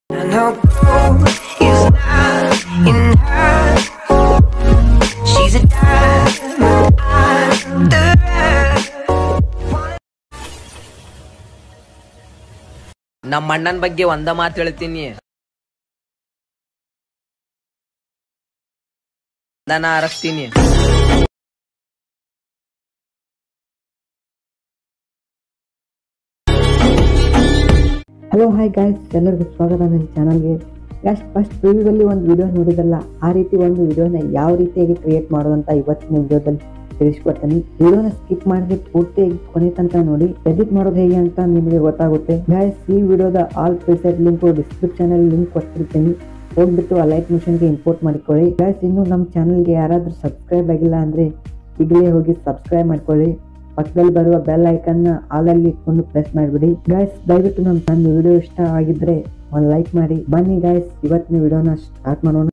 And her gold is not in her. She's a diamond under ನಮ್ಮ ಅಣ್ಣನ ಬಗ್ಗೆ ಒಂದ ಮಾತು ಹೇಳ್ತೀನಿ ದನ ಆರಸ್ತೀನಿ ಹಲೋ ಹಾಯ್ ಗಾಯ್ಸ್ ಎಲ್ಲರಿಗೂ ಸ್ವಾಗತ ನನ್ನ ಚಾನಲ್ಗೆ ಗಾಯ್ಸ್ ಫಸ್ಟ್ ಪ್ರಿವ್ಯೂದಲ್ಲಿ ಒಂದು ವಿಡಿಯೋ ನೋಡಿದಲ್ಲ ಆ ರೀತಿ ಒಂದು ವಿಡಿಯೋನ ಯಾವ ರೀತಿಯಾಗಿ ಕ್ರಿಯೇಟ್ ಮಾಡೋದಂತ ಇವತ್ತಿನ ವಿಡಿಯೋದಲ್ಲಿ ತಿಳಿಸ್ಕೊಡ್ತೀನಿ ವಿಡಿಯೋನ ಸ್ಕಿಪ್ ಮಾಡಿದ್ರೆ ಪೂರ್ತಿಯಾಗಿ ಕೊನೆ ತನಕ ನೋಡಿ ಎಡಿಟ್ ಮಾಡೋದು ಹೇಗೆ ಅಂತ ನಿಮಗೆ ಗೊತ್ತಾಗುತ್ತೆ ಗಾಯ್ಸ್ ಈ ವಿಡಿಯೋದ ಆಲ್ ಪ್ರಿಸೆಟ್ ಲಿಂಕ್ ಡಿಸ್ಕ್ರಿಪ್ಷನ್ ಅಲ್ಲಿ ಲಿಂಕ್ ಕೊಟ್ಟಿರ್ತೀನಿ ಹೋಗ್ಬಿಟ್ಟು ಆ ಲೈಕ್ ಮಿಷನ್ಗೆ ಇಂಪೋರ್ಟ್ ಮಾಡಿಕೊಳ್ಳಿ ಗಾಯ್ಸ್ ಇನ್ನು ನಮ್ಮ ಚಾನಲ್ಗೆ ಯಾರಾದರೂ ಸಬ್ಸ್ಕ್ರೈಬ್ ಆಗಿಲ್ಲ ಅಂದ್ರೆ ಈಗಲೇ ಹೋಗಿ ಸಬ್ಸ್ಕ್ರೈಬ್ ಮಾಡ್ಕೊಳ್ಳಿ ಪಕ್ಕದಲ್ಲಿ ಬರುವ ಬೆಲ್ ಐಕನ್ ಆಲಲ್ಲಿ ಇಟ್ಕೊಂಡು ಪ್ರೆಸ್ ಮಾಡಿಬಿಡಿ ಗಾಯ್ಸ್ ದಯವಿಟ್ಟು ನಮ್ಮ ನನ್ನ ವಿಡಿಯೋ ಇಷ್ಟ ಆಗಿದ್ರೆ ಒಂದು ಲೈಕ್ ಮಾಡಿ ಬನ್ನಿ ಗಾಯ್ಸ್ ಇವತ್ತಿನ ವಿಡಿಯೋನ ಸ್ಟಾರ್ಟ್ ಮಾಡೋಣ